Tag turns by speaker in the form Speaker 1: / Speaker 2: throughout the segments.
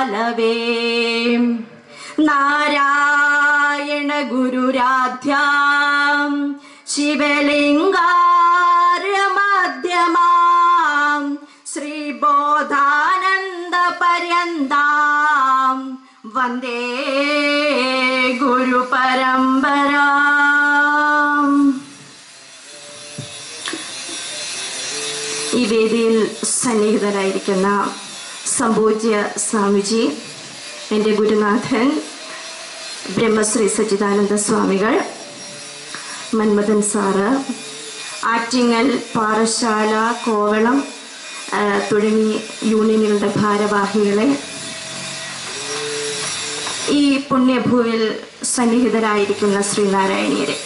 Speaker 1: പാലവേ നാരായണ ഗുരുരാധ്യാം ശിവലിംഗാരമധ്യമാം ശ്രീബോധാനന്ദ പര്യന്താം വന്ദേ ഗുരു പരമ്പരാം ഈ വേദിയിൽ സന്നിഹിതരായിരിക്കുന്ന സംപൂജ്യ സ്വാമിജി എൻ്റെ ഗുരുനാഥൻ ബ്രഹ്മശ്രീ സച്ചിദാനന്ദ സ്വാമികൾ മന്മഥൻ സാറ് ആറ്റിങ്ങൽ പാറശാല കോവളം ആ, തുടങ്ങി യൂണിയനുകളുടെ ഭാരവാഹികളെ ഈ പുണ്യഭൂവിൽ സന്നിഹിതരായിരിക്കുന്ന ശ്രീനാരായണീയരെ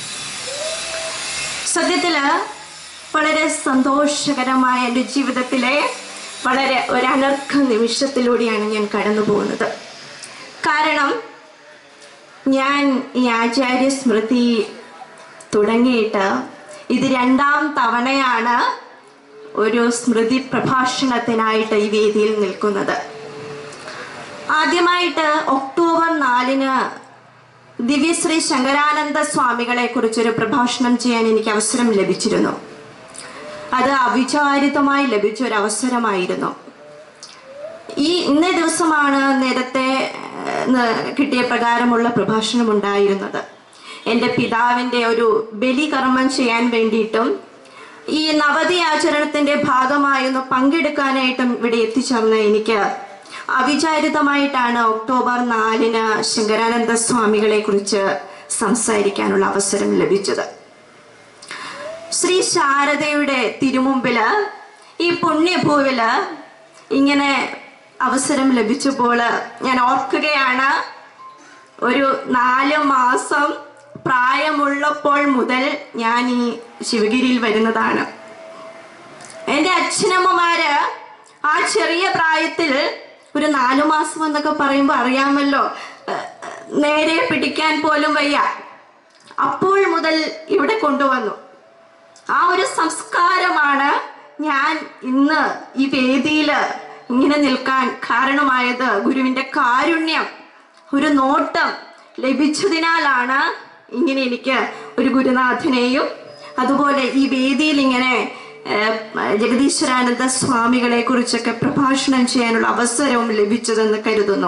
Speaker 1: സത്യത്തില് വളരെ സന്തോഷകരമായ എൻ്റെ ജീവിതത്തിലെ വളരെ ഒരു അനർഘ നിമിഷത്തിലൂടെയാണ് ഞാൻ കടന്നു പോകുന്നത് കാരണം ഞാൻ ഈ ആചാര്യ സ്മൃതി തുടങ്ങിയിട്ട് ഇത് രണ്ടാം തവണയാണ് ഒരു സ്മൃതി പ്രഭാഷണത്തിനായിട്ട് ഈ വേദിയിൽ നിൽക്കുന്നത് ആദ്യമായിട്ട് ഒക്ടോബർ നാലിന് ദിവ്യശ്രീ ശങ്കരാനന്ദ സ്വാമികളെ കുറിച്ചൊരു പ്രഭാഷണം ചെയ്യാൻ എനിക്ക് അവസരം ലഭിച്ചിരുന്നു അത് അവിചാരിതമായി ലഭിച്ച ഒരു അവസരമായിരുന്നു ഈ ഇന്നേ ദിവസമാണ് നേരത്തെ ഏഹ്, ന- കിട്ടിയ പ്രകാരമുള്ള പ്രഭാഷണം ഉണ്ടായിരുന്നത് എൻ്റെ പിതാവിൻ്റെ ഒരു ബലികർമ്മം ചെയ്യാൻ വേണ്ടിയിട്ടും ഈ നവതി ആചരണത്തിന്റെ ഭാഗമായി ഒന്ന് പങ്കെടുക്കാനായിട്ടും ഇവിടെ എത്തിച്ചേർന്ന എനിക്ക് അവിചാരിതമായിട്ടാണ് ഒക്ടോബർ നാലിന് ശങ്കരാനന്ദ സ്വാമികളെ കുറിച്ച് സംസാരിക്കാനുള്ള അവസരം ലഭിച്ചത് ശ്രീ ശാരദയുടെ തിരുമുമ്പില് ഈ പുണ്യഭൂവില് ഇങ്ങനെ അവസരം ലഭിച്ചപ്പോൾ ഞാൻ ഓർക്കുകയാണ് ഒരു നാല് മാസം പ്രായമുള്ളപ്പോൾ മുതൽ ഞാൻ ഈ ശിവഗിരിയിൽ വരുന്നതാണ് എൻ്റെ അച്ഛനമ്മമാര് ആ ചെറിയ പ്രായത്തിൽ ഒരു നാലു മാസം എന്നൊക്കെ പറയുമ്പോൾ അറിയാമല്ലോ ഏഹ്, നേരെ പിടിക്കാൻ പോലും വയ്യ അപ്പോൾ മുതൽ ഇവിടെ കൊണ്ടുവന്നു ആ ഒരു സംസ്കാരമാണ് ഞാൻ ഇന്ന് ഈ വേദിയിൽ ഇങ്ങനെ നിൽക്കാൻ കാരണമായത് ഗുരുവിന്റെ കാരുണ്യം ഒരു നോട്ടം ലഭിച്ചതിനാലാണ് ഇങ്ങനെ എനിക്ക് ഒരു ഗുരുനാഥനെയും അതുപോലെ ഈ വേദിയിൽ ഇങ്ങനെ ഏഹ്, ജഗദീശ്വരാനന്ദ സ്വാമികളെ കുറിച്ചൊക്കെ പ്രഭാഷണം ചെയ്യാനുള്ള അവസരവും ലഭിച്ചതെന്ന് കരുതുന്നു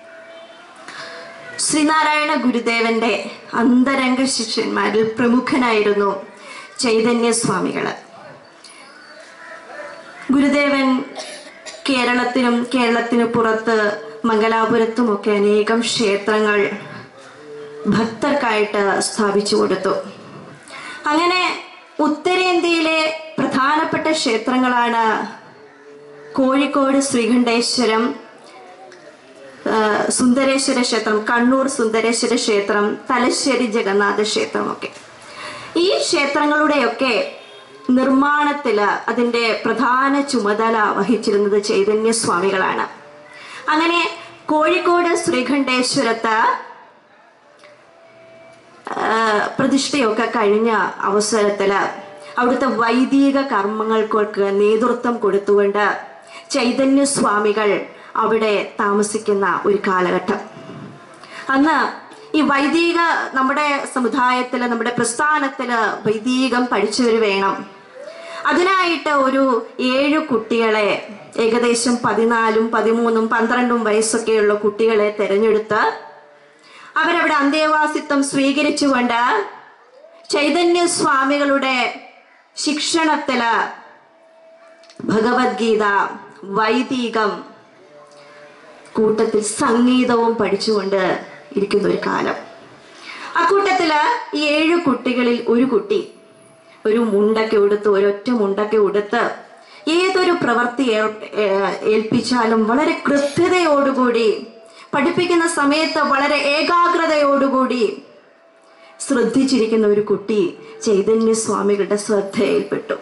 Speaker 1: ശ്രീനാരായണ ഗുരുദേവന്റെ അന്തരംഗ ശിഷ്യന്മാരിൽ പ്രമുഖനായിരുന്നു ചൈതന്യ സ്വാമികള് ഗുരുദേവൻ കേരളത്തിനും കേരളത്തിന് പുറത്ത് മംഗലാപുരത്തുമൊക്കെ അനേകം ക്ഷേത്രങ്ങൾ ഭക്തർക്കായിട്ട് സ്ഥാപിച്ചു കൊടുത്തു അങ്ങനെ ഉത്തരേന്ത്യയിലെ പ്രധാനപ്പെട്ട ക്ഷേത്രങ്ങളാണ് കോഴിക്കോട് ശ്രീകണ്ഠേശ്വരം ആ, സുന്ദരേശ്വര ക്ഷേത്രം കണ്ണൂർ സുന്ദരേശ്വര ക്ഷേത്രം തലശ്ശേരി ജഗന്നാഥ ക്ഷേത്രമൊക്കെ ഈ ക്ഷേത്രങ്ങളുടെയൊക്കെ നിർമ്മാണത്തില് അതിന്റെ പ്രധാന ചുമതല വഹിച്ചിരുന്നത് ചൈതന്യ സ്വാമികളാണ് അങ്ങനെ കോഴിക്കോട് ശ്രീകണ്ഠേശ്വരത്ത് ആ, പ്രതിഷ്ഠയൊക്കെ കഴിഞ്ഞ അവസരത്തില് അവിടുത്തെ വൈദിക കർമ്മങ്ങൾക്കൊക്കെ നേതൃത്വം കൊടുത്തുകൊണ്ട് ചൈതന്യ സ്വാമികൾ അവിടെ താമസിക്കുന്ന ഒരു കാലഘട്ടം അന്ന് ഈ വൈദിക നമ്മുടെ സമുദായത്തില് നമ്മുടെ പ്രസ്ഥാനത്തില് വൈദികം പഠിച്ചവർ വേണം അതിനായിട്ട് ഒരു ഏഴു കുട്ടികളെ ഏകദേശം പതിനാലും പതിമൂന്നും പന്ത്രണ്ടും വയസ്സൊക്കെയുള്ള കുട്ടികളെ തിരഞ്ഞെടുത്ത് അവരവിടെ അന്തേവാസിത്വം സ്വീകരിച്ചുകൊണ്ട് ചൈതന്യ സ്വാമികളുടെ ശിക്ഷണത്തില് ഭഗവത്ഗീത വൈദികം കൂട്ടത്തിൽ സംഗീതവും പഠിച്ചുകൊണ്ട് ഇരിക്കുന്ന ഒരു കാലം അക്കൂട്ടത്തില് ഈ ഏഴു കുട്ടികളിൽ ഒരു കുട്ടി ഒരു മുണ്ടൊക്കെ ഉടുത്ത് ഒരൊറ്റ മുണ്ടൊക്കെ ഉടുത്ത് ഏതൊരു പ്രവൃത്തി ഏർ- ഏ- ഏൽപ്പിച്ചാലും വളരെ കൃത്യതയോടുകൂടി പഠിപ്പിക്കുന്ന സമയത്ത് വളരെ ഏകാഗ്രതയോടുകൂടി ശ്രദ്ധിച്ചിരിക്കുന്ന ഒരു കുട്ടി ചൈതന്യ സ്വാമികളുടെ ശ്രദ്ധയിൽപ്പെട്ടു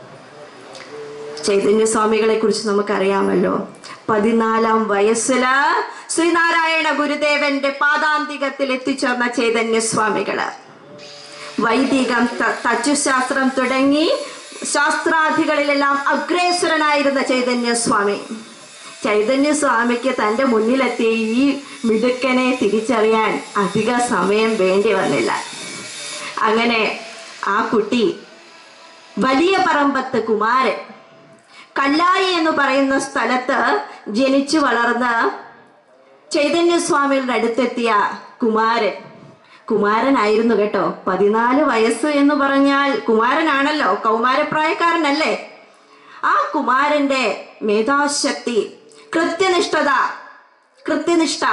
Speaker 1: ചൈതന്യ സ്വാമികളെ കുറിച്ച് നമുക്കറിയാമല്ലോ പതിനാലാം വയസ്സില് ശ്രീനാരായണ ഗുരുദേവന്റെ പാദാന്തികത്തിൽ എത്തിച്ചേർന്ന ചൈതന്യ സ്വാമികള് വൈദികം ത- തച്ചുശാസ്ത്രം തുടങ്ങി ശാസ്ത്രാധികളിലെല്ലാം അഗ്രേസരനായിരുന്ന ചൈതന്യ സ്വാമി ചൈതന്യ സ്വാമിക്ക് തൻ്റെ മുന്നിലെത്തിയ ഈ മിടുക്കനെ തിരിച്ചറിയാൻ അധിക സമയം വേണ്ടി വന്നില്ല അങ്ങനെ ആ കുട്ടി വലിയ പറമ്പത്ത് കുമാരൻ കല്ലായി എന്ന് പറയുന്ന സ്ഥലത്ത് ജനിച്ചു വളർന്ന് ചൈതന്യസ്വാമിയുടെ അടുത്തെത്തിയ കുമാരൻ കുമാരനായിരുന്നു കേട്ടോ പതിനാല് വയസ്സ് എന്ന് പറഞ്ഞാൽ കുമാരനാണല്ലോ കൗമാരപ്രായക്കാരനല്ലേ ആ കുമാരന്റെ മേധാശക്തി കൃത്യനിഷ്ഠത കൃത്യനിഷ്ഠ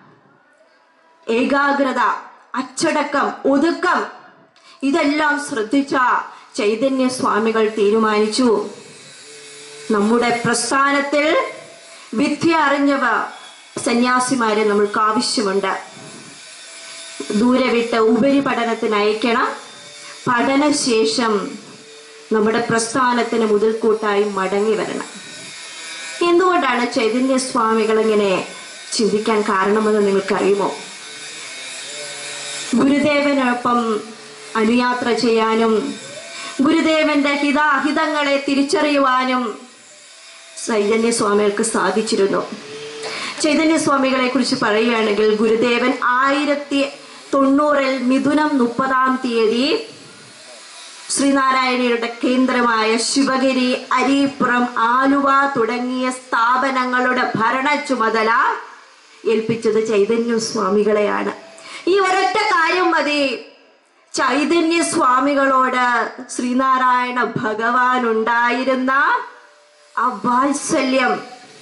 Speaker 1: ഏകാഗ്രത അച്ചടക്കം ഒതുക്കം ഇതെല്ലാം ശ്രദ്ധിച്ച ചൈതന്യ സ്വാമികൾ തീരുമാനിച്ചു നമ്മുടെ പ്രസ്ഥാനത്തിൽ വിദ്യ അറിഞ്ഞവ സന്യാസിമാരെ നമ്മൾക്ക് ആവശ്യമുണ്ട് ദൂരെ വിട്ട് ഉപരിപഠനത്തിന് അയക്കണം പഠനശേഷം നമ്മുടെ പ്രസ്ഥാനത്തിന് മുതൽക്കൂട്ടായി മടങ്ങി വരണം എന്തുകൊണ്ടാണ് ചൈതന്യ സ്വാമികൾ ഇങ്ങനെ ചിന്തിക്കാൻ കാരണമെന്ന് നിങ്ങൾക്കറിയുമോ ഗുരുദേവനൊപ്പം അനുയാത്ര ചെയ്യാനും ഗുരുദേവന്റെ ഹിതാഹിതങ്ങളെ തിരിച്ചറിയുവാനും ചൈതന്യ സ്വാമികൾക്ക് സാധിച്ചിരുന്നു ചൈതന്യ സ്വാമികളെ കുറിച്ച് പറയുകയാണെങ്കിൽ ഗുരുദേവൻ ആയിരത്തി തൊണ്ണൂറിൽ മിഥുനം മുപ്പതാം തീയതി ശ്രീനാരായണയുടെ കേന്ദ്രമായ ശിവഗിരി അരീപ്പുറം ആലുവ തുടങ്ങിയ സ്ഥാപനങ്ങളുടെ ഭരണ ചുമതല ഏൽപ്പിച്ചത് ചൈതന്യ സ്വാമികളെയാണ് ഈ ഒരൊറ്റ കാര്യം മതി ചൈതന്യ സ്വാമികളോട് ശ്രീനാരായണ ഭഗവാൻ ഉണ്ടായിരുന്ന ആ വാത്സല്യം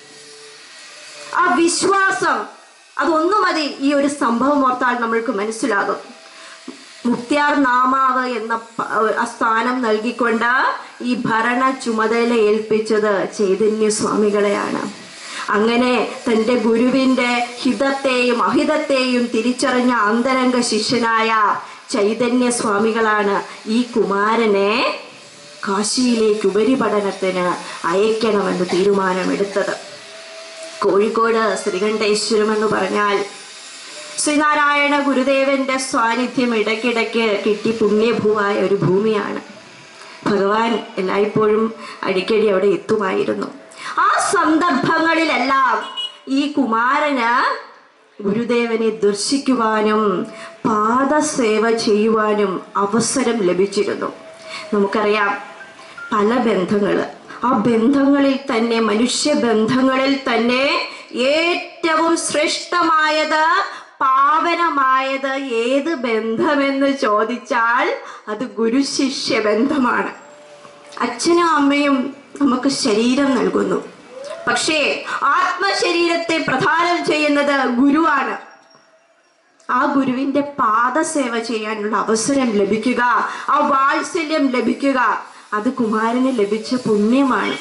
Speaker 1: ആ വിശ്വാസം അതൊന്നു മതി ഈ ഒരു സംഭവം ഓർത്താൽ നമ്മൾക്ക് മനസ്സിലാകും മുക്തിയാർ നാമാവ് എന്ന പ- ആ സ്ഥാനം നൽകിക്കൊണ്ട് ഈ ഭരണ ചുമതല ഏൽപ്പിച്ചത് ചൈതന്യ സ്വാമികളെയാണ് അങ്ങനെ തൻ്റെ ഗുരുവിൻ്റെ ഹിതത്തെയും അഹിതത്തെയും തിരിച്ചറിഞ്ഞ അന്തരംഗ ശിഷ്യനായ ചൈതന്യ സ്വാമികളാണ് ഈ കുമാരനെ കാശിയിലേക്ക് ഉപരിപഠനത്തിന് അയക്കണമെന്ന് തീരുമാനമെടുത്തത് കോഴിക്കോട് ശ്രീകണ്ഠേശ്വരം എന്ന് പറഞ്ഞാൽ ശ്രീനാരായണ ഗുരുദേവന്റെ സാന്നിധ്യം ഇടയ്ക്കിടയ്ക്ക് കിട്ടി പുണ്യഭൂവായ ഒരു ഭൂമിയാണ് ഭഗവാൻ എല്ലായ്പ്പോഴും അടിക്കടി അവിടെ എത്തുമായിരുന്നു ആ സന്ദർഭങ്ങളിലെല്ലാം ഈ കുമാരന് ഗുരുദേവനെ ദർശിക്കുവാനും പാദസേവ ചെയ്യുവാനും അവസരം ലഭിച്ചിരുന്നു നമുക്കറിയാം പല ബന്ധങ്ങൾ ആ ബന്ധങ്ങളിൽ തന്നെ മനുഷ്യ ബന്ധങ്ങളിൽ തന്നെ ഏറ്റവും ശ്രേഷ്ഠമായത് പാവനമായത് ഏത് ബന്ധമെന്ന് ചോദിച്ചാൽ അത് ഗുരുശിഷ്യ ബന്ധമാണ് അച്ഛനും അമ്മയും നമുക്ക് ശരീരം നൽകുന്നു പക്ഷേ ആത്മശരീരത്തെ പ്രധാനം ചെയ്യുന്നത് ഗുരുവാണ് ആ ഗുരുവിന്റെ പാദസേവ ചെയ്യാനുള്ള അവസരം ലഭിക്കുക ആ വാത്സല്യം ലഭിക്കുക അത് കുമാരന് ലഭിച്ച പുണ്യമാണ്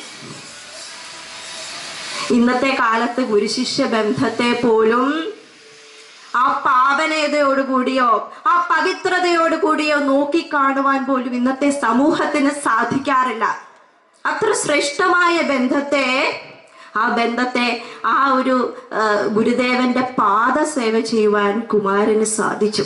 Speaker 1: ഇന്നത്തെ കാലത്ത് ഗുരുശിഷ്യ ബന്ധത്തെ പോലും ആ പാവനതയോടുകൂടിയോ ആ പവിത്രതയോടുകൂടിയോ നോക്കിക്കാണുവാൻ പോലും ഇന്നത്തെ സമൂഹത്തിന് സാധിക്കാറില്ല അത്ര ശ്രേഷ്ഠമായ ബന്ധത്തെ ആ ബന്ധത്തെ ആ ഒരു ആ, ഗുരുദേവന്റെ പാദസേവ ചെയ്യുവാൻ കുമാരന് സാധിച്ചു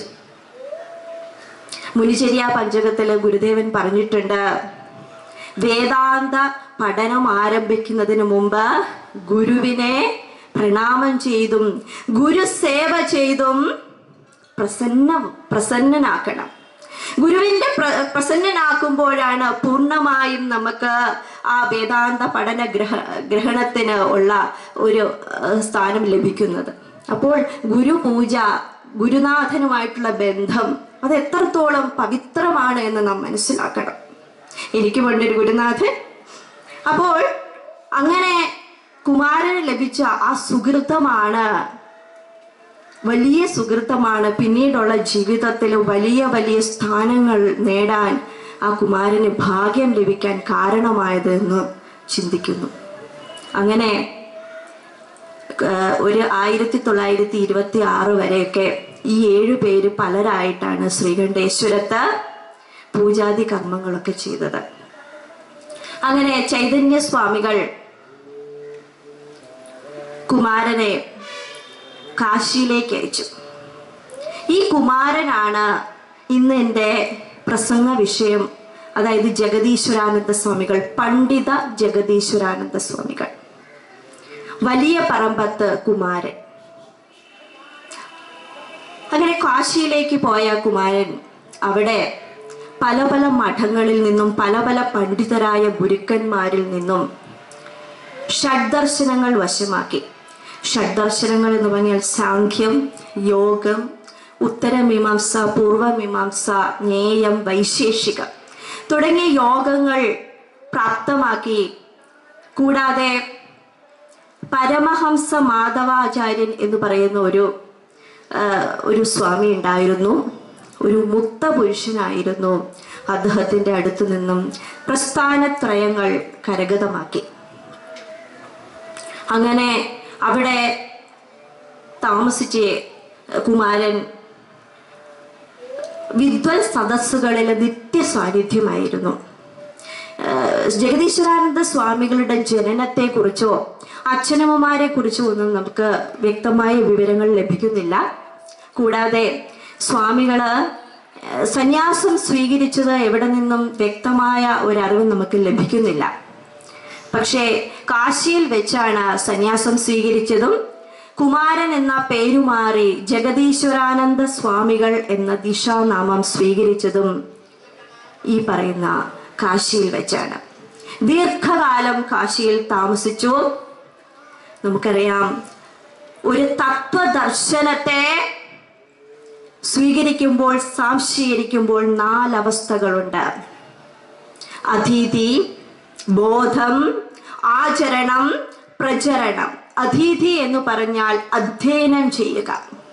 Speaker 1: മുനിചര്യ പഞ്ചകത്തില് ഗുരുദേവൻ പറഞ്ഞിട്ടുണ്ട് വേദാന്ത പഠനം ആരംഭിക്കുന്നതിന് മുമ്പ് ഗുരുവിനെ പ്രണാമം ചെയ്തും ഗുരുസേവ ചെയ്തും പ്രസന്ന പ്രസന്നനാക്കണം ഗുരുവിന്റെ പ്ര പ്രസന്നനാക്കുമ്പോഴാണ് പൂർണ്ണമായും നമുക്ക് ആ വേദാന്ത പഠന ഗ്രഹ ഗ്രഹണത്തിന് ഉള്ള ഒരു ഏഹ്, സ്ഥാനം ലഭിക്കുന്നത് അപ്പോൾ ഗുരുപൂജ ഗുരുനാഥനുമായിട്ടുള്ള ബന്ധം അത് എത്രത്തോളം പവിത്രമാണ് എന്ന് നാം മനസ്സിലാക്കണം എനിക്കുമുണ്ട് ഒരു ഗുരുനാഥൻ അപ്പോൾ അങ്ങനെ കുമാരന് ലഭിച്ച ആ സുഹൃത്തമാണ് വലിയ സുഹൃത്തമാണ് പിന്നീടുള്ള ജീവിതത്തിൽ വലിയ വലിയ സ്ഥാനങ്ങൾ നേടാൻ ആ കുമാരന് ഭാഗ്യം ലഭിക്കാൻ കാരണമായത് എന്ന് ചിന്തിക്കുന്നു അങ്ങനെ ഏഹ്, ഒരു ആയിരത്തി തൊള്ളായിരത്തി ഇരുപത്തി ആറ് വരെയൊക്കെ ഈ ഏഴു പേര് പലരായിട്ടാണ് ശ്രീകണ്ഠേശ്വരത്ത് പൂജാതി കർമ്മങ്ങളൊക്കെ ചെയ്തത് അങ്ങനെ ചൈതന്യ സ്വാമികൾ കുമാരനെ കാശിയിലേക്ക് അയച്ചു ഈ കുമാരനാണ് ഇന്ന് എൻ്റെ പ്രസംഗ വിഷയം അതായത് ജഗദീശ്വരാനന്ദ സ്വാമികൾ പണ്ഡിത ജഗദീശ്വരാനന്ദ സ്വാമികൾ വലിയ പറമ്പത്ത് കുമാരൻ അങ്ങനെ കാശിയിലേക്ക് പോയ കുമാരൻ അവിടെ പല പല മഠങ്ങളിൽ നിന്നും പല പല പണ്ഡിതരായ ഗുരുക്കന്മാരിൽ നിന്നും ഷഡ്ദർശനങ്ങൾ വശമാക്കി ഷഡ്ദർശനങ്ങൾ എന്ന് പറഞ്ഞാൽ സാഖ്യം യോഗം ഉത്തരമീമാംസ പൂർവമീമാംസ ജ്ഞേയം വൈശേഷികം തുടങ്ങിയ യോഗങ്ങൾ പ്രാപ്തമാക്കി കൂടാതെ പരമഹംസ മാധവാചാര്യൻ എന്ന് പറയുന്ന ഒരു ആ, ഒരു സ്വാമി ഉണ്ടായിരുന്നു ഒരു മുക്ത പുരുഷനായിരുന്നു അദ്ദേഹത്തിൻ്റെ അടുത്തു നിന്നും പ്രസ്ഥാനത്രയങ്ങൾ കരഗതമാക്കി അങ്ങനെ അവിടെ താമസിച്ച് കുമാരൻ വിദ്വൽ സദസ്സുകളിൽ നിത്യ സാന്നിധ്യമായിരുന്നു ഏഹ് ജഗദീശ്വരാനന്ദ സ്വാമികളുടെ ജനനത്തെ കുറിച്ചോ അച്ഛനമ്മമാരെ കുറിച്ചോ ഒന്നും നമുക്ക് വ്യക്തമായ വിവരങ്ങൾ ലഭിക്കുന്നില്ല കൂടാതെ സ്വാമികള് ഏഹ് സന്യാസം സ്വീകരിച്ചത് എവിടെ നിന്നും വ്യക്തമായ ഒരറിവ് നമുക്ക് ലഭിക്കുന്നില്ല പക്ഷേ കാശിയിൽ വെച്ചാണ് സന്യാസം സ്വീകരിച്ചതും കുമാരൻ എന്ന പേരുമാറി ജഗദീശ്വരാനന്ദ സ്വാമികൾ എന്ന ദിശാനാമം സ്വീകരിച്ചതും ഈ പറയുന്ന കാശിയിൽ വെച്ചാണ് ദീർഘകാലം കാശിയിൽ താമസിച്ചു നമുക്കറിയാം ഒരു തത്വദർശനത്തെ സ്വീകരിക്കുമ്പോൾ സാംശീകരിക്കുമ്പോൾ നാലവസ്ഥകളുണ്ട് അധീതി ബോധം ആചരണം പ്രചരണം അധീതി എന്ന് പറഞ്ഞാൽ അധ്യയനം ചെയ്യുക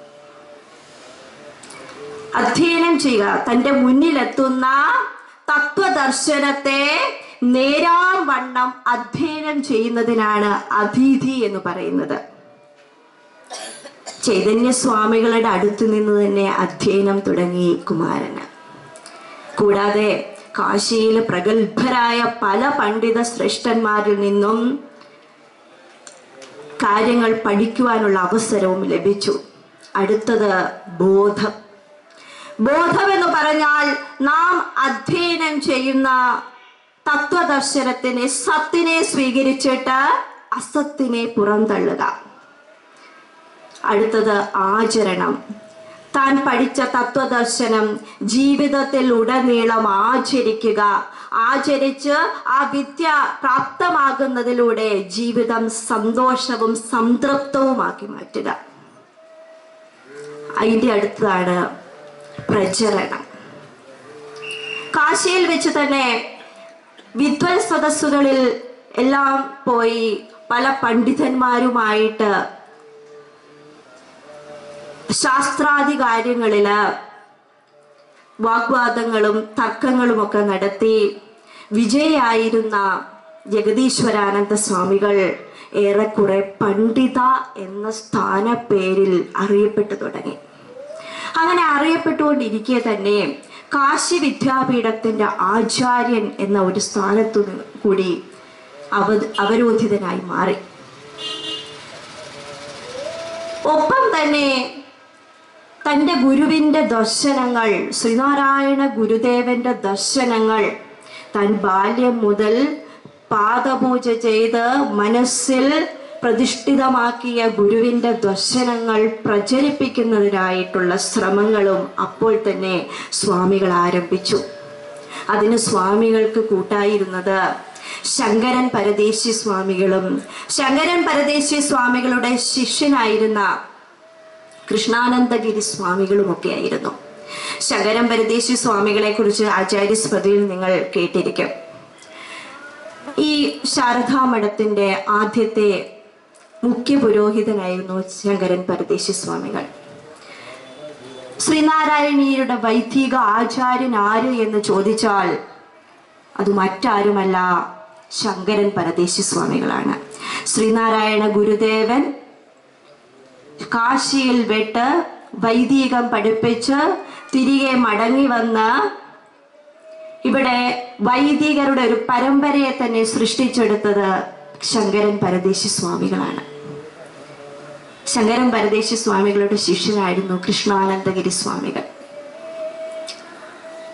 Speaker 1: അധ്യയനം ചെയ്യുക തൻ്റെ മുന്നിലെത്തുന്ന തത്വദർശനത്തെ നേരാം വണ്ണം അധ്യയനം ചെയ്യുന്നതിനാണ് അധീതി എന്ന് പറയുന്നത് ചൈതന്യ സ്വാമികളുടെ അടുത്ത് നിന്ന് തന്നെ അധ്യയനം തുടങ്ങി കുമാരന് കൂടാതെ കാശിയിൽ പ്രഗത്ഭരായ പല പണ്ഡിത ശ്രേഷ്ഠന്മാരിൽ നിന്നും കാര്യങ്ങൾ പഠിക്കുവാനുള്ള അവസരവും ലഭിച്ചു അടുത്തത് ബോധം ബോധം എന്ന് പറഞ്ഞാൽ നാം അധ്യയനം ചെയ്യുന്ന തത്വദർശനത്തിനെ സത്തിനെ സ്വീകരിച്ചിട്ട് അസത്തിനെ പുറന്തള്ളുക അടുത്തത് ആചരണം താൻ പഠിച്ച തത്വദർശനം ജീവിതത്തിൽ ഉടനീളം ആചരിക്കുക ആചരിച്ച് ആ വിദ്യ പ്രാപ്തമാകുന്നതിലൂടെ ജീവിതം സന്തോഷവും സംതൃപ്തവുമാക്കി മാറ്റുക അതിൻ്റെ അടുത്തതാണ് പ്രചരണം കാശിയിൽ വെച്ച് തന്നെ വിദ്വൽ സദസ്സുകളിൽ എല്ലാം പോയി പല പണ്ഡിതന്മാരുമായിട്ട് ശാസ്ത്രാദി കാര്യങ്ങളില് വാഗ്വാദങ്ങളും തർക്കങ്ങളുമൊക്കെ നടത്തി വിജയായിരുന്ന ജഗദീശ്വരാനന്ദ സ്വാമികൾ ഏറെക്കുറെ പണ്ഡിത എന്ന സ്ഥാനപ്പേരിൽ അറിയപ്പെട്ടു തുടങ്ങി അങ്ങനെ അറിയപ്പെട്ടുകൊണ്ടിരിക്കെ തന്നെ കാശി വിദ്യാപീഠത്തിന്റെ ആചാര്യൻ എന്ന ഒരു സ്ഥാനത്തു നിന്ന് കൂടി അവ അവരോധിതനായി മാറി ഒപ്പം തന്നെ തൻ്റെ ഗുരുവിൻ്റെ ദർശനങ്ങൾ ശ്രീനാരായണ ഗുരുദേവന്റെ ദർശനങ്ങൾ താൻ ബാല്യം മുതൽ പാദപൂജ ചെയ്ത് മനസ്സിൽ പ്രതിഷ്ഠിതമാക്കിയ ഗുരുവിൻ്റെ ദർശനങ്ങൾ പ്രചരിപ്പിക്കുന്നതിനായിട്ടുള്ള ശ്രമങ്ങളും അപ്പോൾ തന്നെ സ്വാമികൾ ആരംഭിച്ചു അതിന് സ്വാമികൾക്ക് കൂട്ടായിരുന്നത് ശങ്കരൻ പരദേശി സ്വാമികളും ശങ്കരൻ പരദേശി സ്വാമികളുടെ ശിഷ്യനായിരുന്ന കൃഷ്ണാനന്ദഗിരി സ്വാമികളുമൊക്കെ ആയിരുന്നു ശങ്കരൻ പരദേശി സ്വാമികളെ കുറിച്ച് ആചാര്യസ്മൃതിയിൽ നിങ്ങൾ കേട്ടിരിക്കും ഈ ശാരദാ മഠത്തിന്റെ ആദ്യത്തെ മുഖ്യ പുരോഹിതനായിരുന്നു ശങ്കരൻ പരദേശി സ്വാമികൾ ശ്രീനാരായണീയരുടെ വൈദിക ആചാര്യൻ ആര് എന്ന് ചോദിച്ചാൽ അത് മറ്റാരുമല്ല ശങ്കരൻ പരദേശി സ്വാമികളാണ് ശ്രീനാരായണ ഗുരുദേവൻ കാശിയിൽ വിട്ട് വൈദികം പഠിപ്പിച്ച് തിരികെ മടങ്ങി വന്ന് ഇവിടെ വൈദികരുടെ ഒരു പരമ്പരയെ തന്നെ സൃഷ്ടിച്ചെടുത്തത് ശങ്കരൻ പരദേശി സ്വാമികളാണ് ശങ്കരൻ പരദേശി സ്വാമികളുടെ ശിഷ്യനായിരുന്നു കൃഷ്ണാനന്ദഗിരി സ്വാമികൾ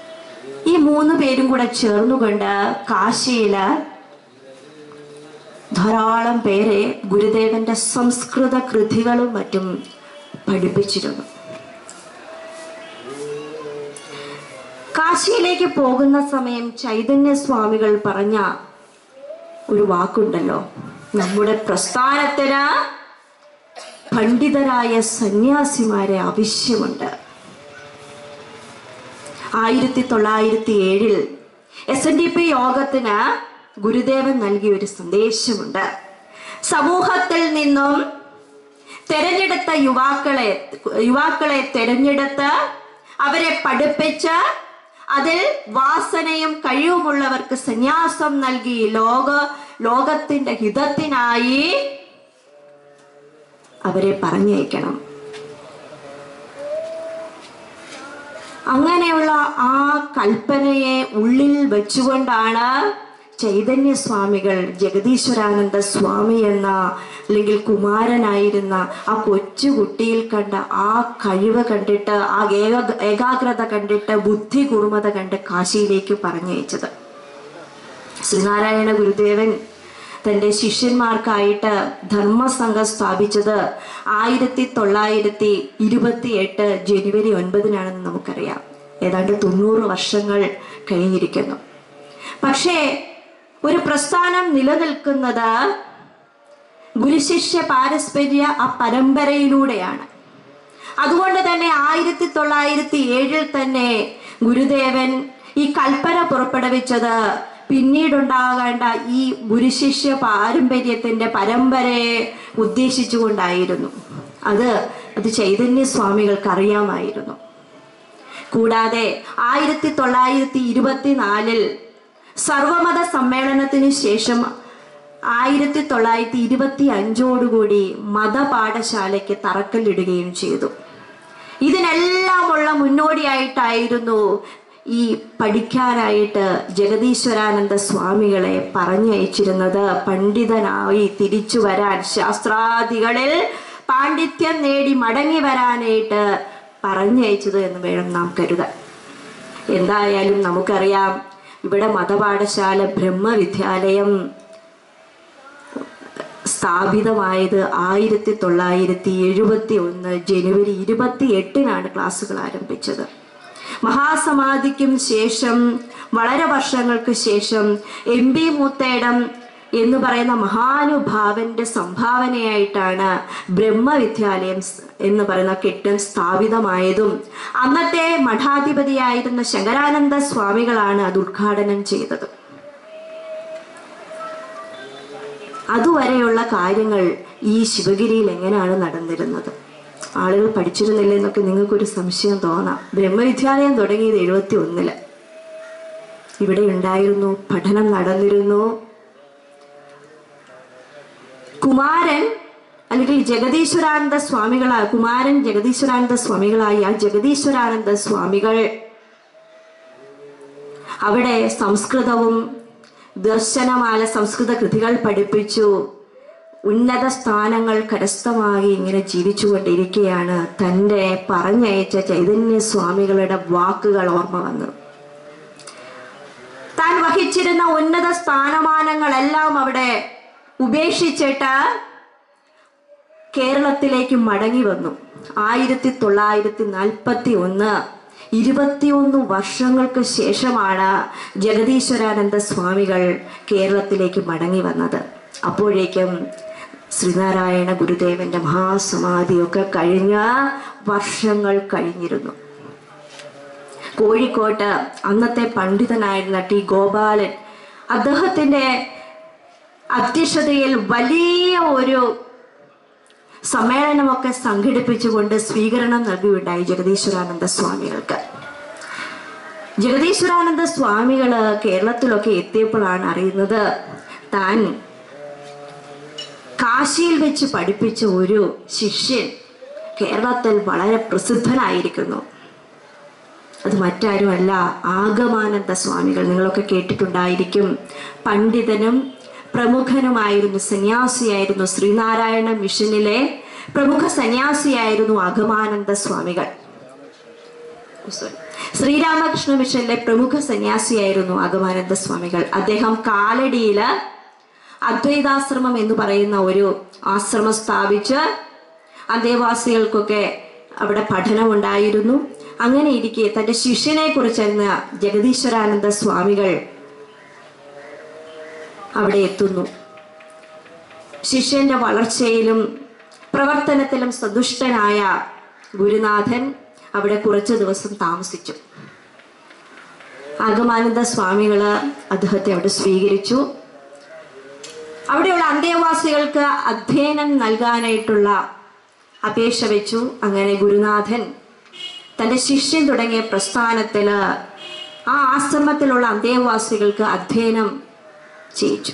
Speaker 1: ഈ മൂന്ന് പേരും കൂടെ ചേർന്നുകൊണ്ട് കാശിയില് ധാരാളം പേരെ ഗുരുദേവന്റെ സംസ്കൃത കൃതികളും മറ്റും പഠിപ്പിച്ചിരുന്നു കാശിയിലേക്ക് പോകുന്ന സമയം ചൈതന്യ സ്വാമികൾ പറഞ്ഞ ഒരു വാക്കുണ്ടല്ലോ നമ്മുടെ പ്രസ്ഥാനത്തിന് പണ്ഡിതരായ സന്യാസിമാരെ ആവശ്യമുണ്ട് ആയിരത്തി തൊള്ളായിരത്തി ഏഴിൽ എസ് എൻ ഡി പി യോഗത്തിന് ഗുരുദേവൻ നൽകിയ ഒരു സന്ദേശമുണ്ട് സമൂഹത്തിൽ നിന്നും തെരഞ്ഞെടുത്ത യുവാക്കളെ യുവാക്കളെ തെരഞ്ഞെടുത്ത് അവരെ പഠിപ്പിച്ച് അതിൽ വാസനയും കഴിവുമുള്ളവർക്ക് സന്യാസം നൽകി ലോക ലോകത്തിന്റെ ഹിതത്തിനായി അവരെ പറഞ്ഞയക്കണം അങ്ങനെയുള്ള ആ കൽപ്പനയെ ഉള്ളിൽ വെച്ചുകൊണ്ടാണ് ചൈതന്യ സ്വാമികൾ ജഗദീശ്വരാനന്ദ സ്വാമി എന്ന അല്ലെങ്കിൽ കുമാരനായിരുന്ന ആ കൊച്ചു കുട്ടിയിൽ കണ്ട ആ കഴിവ് കണ്ടിട്ട് ആ ഏക ഏകാഗ്രത കണ്ടിട്ട് ബുദ്ധി കുറുമത കണ്ട് കാശിയിലേക്ക് പറഞ്ഞയച്ചത് ശ്രീനാരായണ ഗുരുദേവൻ തൻ്റെ ശിഷ്യന്മാർക്കായിട്ട് ധർമ്മസംഘം സ്ഥാപിച്ചത് ആയിരത്തി തൊള്ളായിരത്തി ഇരുപത്തി എട്ട് ജനുവരി ഒൻപതിനാണെന്ന് നമുക്കറിയാം ഏതാണ്ട് തൊണ്ണൂറ് വർഷങ്ങൾ കഴിഞ്ഞിരിക്കുന്നു പക്ഷേ ഒരു പ്രസ്ഥാനം നിലനിൽക്കുന്നത് ഗുരുശിഷ്യ പാരസ്പര്യ ആ പരമ്പരയിലൂടെയാണ് അതുകൊണ്ട് തന്നെ ആയിരത്തി തൊള്ളായിരത്തി ഏഴിൽ തന്നെ ഗുരുദേവൻ ഈ കൽപ്പന പുറപ്പെടുവിച്ചത് പിന്നീടുണ്ടാകേണ്ട ഈ ഗുരുശിഷ്യ പാരമ്പര്യത്തിന്റെ പരമ്പരയെ ഉദ്ദേശിച്ചുകൊണ്ടായിരുന്നു അത് അത് ചൈതന്യ സ്വാമികൾക്ക് അറിയാമായിരുന്നു കൂടാതെ ആയിരത്തി തൊള്ളായിരത്തി ഇരുപത്തിനാലിൽ സർവമത സമ്മേളനത്തിന് ശേഷം ആയിരത്തി തൊള്ളായിരത്തി ഇരുപത്തി അഞ്ചോടുകൂടി മതപാഠശാലയ്ക്ക് തറക്കല്ലിടുകയും ചെയ്തു ഇതിനെല്ലാമുള്ള മുന്നോടിയായിട്ടായിരുന്നു ഈ പഠിക്കാനായിട്ട് ജഗദീശ്വരാനന്ദ സ്വാമികളെ പറഞ്ഞയച്ചിരുന്നത് പണ്ഡിതനായി തിരിച്ചു വരാൻ ശാസ്ത്രാദികളിൽ പാണ്ഡിത്യം നേടി മടങ്ങി വരാനായിട്ട് പറഞ്ഞയച്ചത് എന്ന് വേണം നാം കരുതാൻ എന്തായാലും നമുക്കറിയാം ഇവിടെ മതപാഠശാല ബ്രഹ്മവിദ്യാലയം സ്ഥാപിതമായത് ആയിരത്തി തൊള്ളായിരത്തി എഴുപത്തി ഒന്ന് ജനുവരി ഇരുപത്തി എട്ടിനാണ് ക്ലാസ്സുകൾ ആരംഭിച്ചത് മഹാസമാധിക്കും ശേഷം വളരെ വർഷങ്ങൾക്ക് ശേഷം എം പി മൂത്തേടം എന്ന് പറയുന്ന മഹാനുഭാവന്റെ സംഭാവനയായിട്ടാണ് ബ്രഹ്മവിദ്യാലയം സ് എന്ന് പറയുന്ന കെട്ടിടം സ്ഥാപിതമായതും അന്നത്തെ മഠാധിപതിയായിരുന്ന ശങ്കരാനന്ദ സ്വാമികളാണ് അത് ഉദ്ഘാടനം ചെയ്തത് അതുവരെയുള്ള കാര്യങ്ങൾ ഈ ശിവഗിരിയിൽ എങ്ങനെയാണ് നടന്നിരുന്നത് ആളുകൾ പഠിച്ചിരുന്നില്ല എന്നൊക്കെ നിങ്ങൾക്കൊരു സംശയം തോന്നാം ബ്രഹ്മവിദ്യാലയം തുടങ്ങിയത് എഴുപത്തി ഒന്നില് ഇവിടെ ഉണ്ടായിരുന്നു പഠനം നടന്നിരുന്നു കുമാരൻ അല്ലെങ്കിൽ ജഗദീശ്വരാനന്ദ സ്വാമികളായ കുമാരൻ ജഗദീശ്വരാനന്ദ സ്വാമികളായി ആ ജഗദീശ്വരാനന്ദ സ്വാമികൾ അവിടെ സംസ്കൃതവും ദർശനമാല സംസ്കൃത കൃതികൾ പഠിപ്പിച്ചു ഉന്നത സ്ഥാനങ്ങൾ കരസ്ഥമായി ഇങ്ങനെ ജീവിച്ചുകൊണ്ടിരിക്കുകയാണ് തൻ്റെ പറഞ്ഞയച്ച ചൈതന്യ സ്വാമികളുടെ വാക്കുകൾ ഓർമ്മ വന്നു താൻ വഹിച്ചിരുന്ന ഉന്നത സ്ഥാനമാനങ്ങളെല്ലാം അവിടെ ഉപേക്ഷിച്ചിട്ട് കേരളത്തിലേക്ക് മടങ്ങി വന്നു ആയിരത്തി തൊള്ളായിരത്തി നാൽപ്പത്തി ഒന്ന് ഇരുപത്തിയൊന്ന് വർഷങ്ങൾക്ക് ശേഷമാണ് ജഗദീശ്വരാനന്ദ സ്വാമികൾ കേരളത്തിലേക്ക് മടങ്ങി വന്നത് അപ്പോഴേക്കും ശ്രീനാരായണ ഗുരുദേവന്റെ മഹാസമാധിയൊക്കെ കഴിഞ്ഞ വർഷങ്ങൾ കഴിഞ്ഞിരുന്നു കോഴിക്കോട്ട് അന്നത്തെ പണ്ഡിതനായിരുന്ന ടി ഗോപാലൻ അദ്ദേഹത്തിന്റെ അധ്യക്ഷതയിൽ വലിയ ഒരു സമ്മേളനമൊക്കെ സംഘടിപ്പിച്ചുകൊണ്ട് സ്വീകരണം നൽകുകയുണ്ടായി ജഗദീശ്വരാനന്ദ സ്വാമികൾക്ക് ജഗദീശ്വരാനന്ദ സ്വാമികള് കേരളത്തിലൊക്കെ എത്തിയപ്പോഴാണ് അറിയുന്നത് താൻ കാശിയിൽ വെച്ച് പഠിപ്പിച്ച ഒരു ശിഷ്യൻ കേരളത്തിൽ വളരെ പ്രസിദ്ധനായിരിക്കുന്നു അത് മറ്റാരുമല്ല ആഗമാനന്ദ സ്വാമികൾ നിങ്ങളൊക്കെ കേട്ടിട്ടുണ്ടായിരിക്കും പണ്ഡിതനും പ്രമുഖനുമായിരുന്നു സന്യാസിയായിരുന്നു ശ്രീനാരായണ മിഷനിലെ പ്രമുഖ സന്യാസിയായിരുന്നു അഗമാനന്ദ സ്വാമികൾ Sorry. ശ്രീരാമകൃഷ്ണ മിഷനിലെ പ്രമുഖ സന്യാസിയായിരുന്നു അഗമാനന്ദ സ്വാമികൾ അദ്ദേഹം കാലടിയില് അദ്വൈതാശ്രമം എന്ന് പറയുന്ന ഒരു ആശ്രമം സ്ഥാപിച്ച് അന്തേവാസികൾക്കൊക്കെ അവിടെ പഠനമുണ്ടായിരുന്നു അങ്ങനെ ഇരിക്കെ തന്റെ ശിഷ്യനെ കുറിച്ചറിഞ്ഞ ജഗദീശ്വരാനന്ദ സ്വാമികൾ അവിടെ എത്തുന്നു ശിഷ്യന്റെ വളർച്ചയിലും പ്രവർത്തനത്തിലും സന്തുഷ്ടനായ ഗുരുനാഥൻ അവിടെ കുറച്ചു ദിവസം താമസിച്ചു ആഗമാനന്ദ സ്വാമികള് അദ്ദേഹത്തെ അവിടെ സ്വീകരിച്ചു അവിടെയുള്ള അന്തേവാസികൾക്ക് അധ്യയനം നൽകാനായിട്ടുള്ള അപേക്ഷ വെച്ചു അങ്ങനെ ഗുരുനാഥൻ തൻ്റെ ശിഷ്യൻ തുടങ്ങിയ പ്രസ്ഥാനത്തില് ആ ആശ്രമത്തിലുള്ള അന്തേവാസികൾക്ക് അധ്യയനം ചെയ്യിച്ചു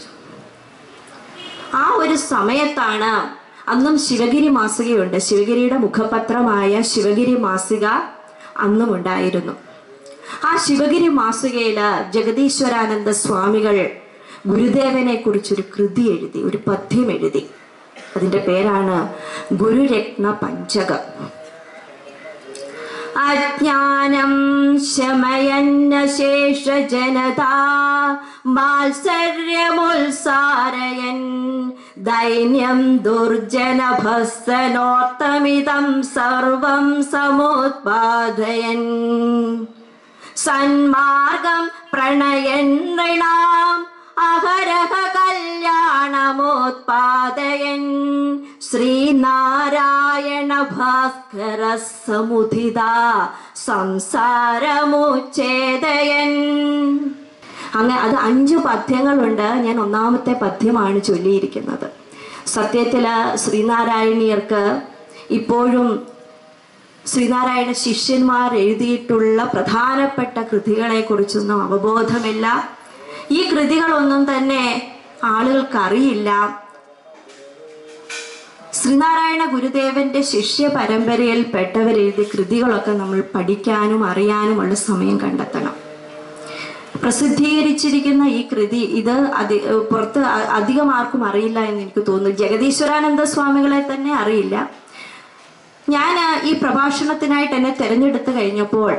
Speaker 1: ആ ഒരു സമയത്താണ് അന്നും ശിവഗിരി മാസികയുണ്ട് ശിവഗിരിയുടെ മുഖപത്രമായ ശിവഗിരി മാസിക അന്നും ഉണ്ടായിരുന്നു ആ ശിവഗിരി മാസികയില് ജഗദീശ്വരാനന്ദ സ്വാമികൾ ഗുരുദേവനെ കുറിച്ചൊരു കൃതി എഴുതി ഒരു പദ്യം എഴുതി അതിന്റെ പേരാണ് ഗുരുരത്ന പഞ്ചകം അജ്ഞാനം ശമയന്ന ശേഷ ജനതാ മാത്സര്യമുത്സാരയൻ ദൈന്യം ദുർജനഭസ്തനോർത്തമിതം സർവം സമുത്പാദയൻ സന്മാർഗം പ്രണയൻ നൃണാം അഹരഹ കല്യാണമോത്പാദയൻ ശ്രീനാരായണ ഭാസ്കര സമുദിത സംസാരമുച്ഛേദയൻ അങ്ങനെ അത് അഞ്ച് പദ്യങ്ങളുണ്ട് ഞാൻ ഒന്നാമത്തെ പദ്യമാണ് ചൊല്ലിയിരിക്കുന്നത് സത്യത്തില് ശ്രീനാരായണീയർക്ക് ഇപ്പോഴും ശ്രീനാരായണ ശിഷ്യന്മാർ എഴുതിയിട്ടുള്ള പ്രധാനപ്പെട്ട കൃതികളെ കുറിച്ചൊന്നും അവബോധമില്ല ഈ കൃതികളൊന്നും തന്നെ ആളുകൾക്ക് അറിയില്ല ശ്രീനാരായണ ഗുരുദേവന്റെ ശിഷ്യ പരമ്പരയിൽ പെട്ടവരെഴുതിയ കൃതികളൊക്കെ നമ്മൾ പഠിക്കാനും അറിയാനുമുള്ള സമയം കണ്ടെത്തണം പ്രസിദ്ധീകരിച്ചിരിക്കുന്ന ഈ കൃതി ഇത് അതി പുറത്ത് അ- അധികം ആർക്കും അറിയില്ല എന്ന് എനിക്ക് തോന്നുന്നു ജഗദീശ്വരാനന്ദ സ്വാമികളെ തന്നെ അറിയില്ല ഞാൻ ഈ പ്രഭാഷണത്തിനായിട്ട് എന്നെ തിരഞ്ഞെടുത്ത് കഴിഞ്ഞപ്പോൾ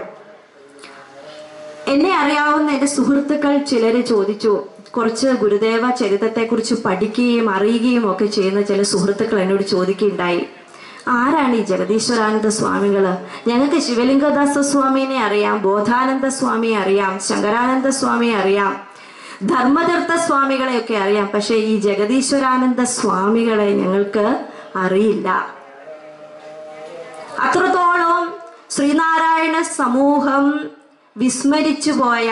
Speaker 1: എന്നെ അറിയാവുന്ന എൻ്റെ സുഹൃത്തുക്കൾ ചിലര് ചോദിച്ചു കുറച്ച് ഗുരുദേവ ചരിത്രത്തെക്കുറിച്ച് പഠിക്കുകയും അറിയുകയും ഒക്കെ ചെയ്യുന്ന ചില സുഹൃത്തുക്കൾ എന്നോട് ചോദിക്കുകയുണ്ടായി ആരാണ് ഈ ജഗദീശ്വരാനന്ദ സ്വാമികള് ഞങ്ങൾക്ക് ശിവലിംഗദാസ സ്വാമിനെ അറിയാം ബോധാനന്ദ സ്വാമിയെ അറിയാം ശങ്കരാനന്ദ സ്വാമിയെ അറിയാം ധർമ്മതീർത്ഥ സ്വാമികളെയൊക്കെ അറിയാം പക്ഷേ ഈ ജഗദീശ്വരാനന്ദ സ്വാമികളെ ഞങ്ങൾക്ക് അറിയില്ല അത്രത്തോളം ശ്രീനാരായണ സമൂഹം വിസ്മരിച്ചു പോയ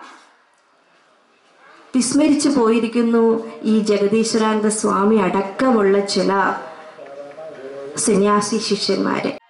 Speaker 1: വിസ്മരിച്ചു പോയിരിക്കുന്നു ഈ ജഗദീശ്വരാനന്ദ സ്വാമി അടക്കമുള്ള ചില സന്യാസി ശിഷ്യന്മാരെ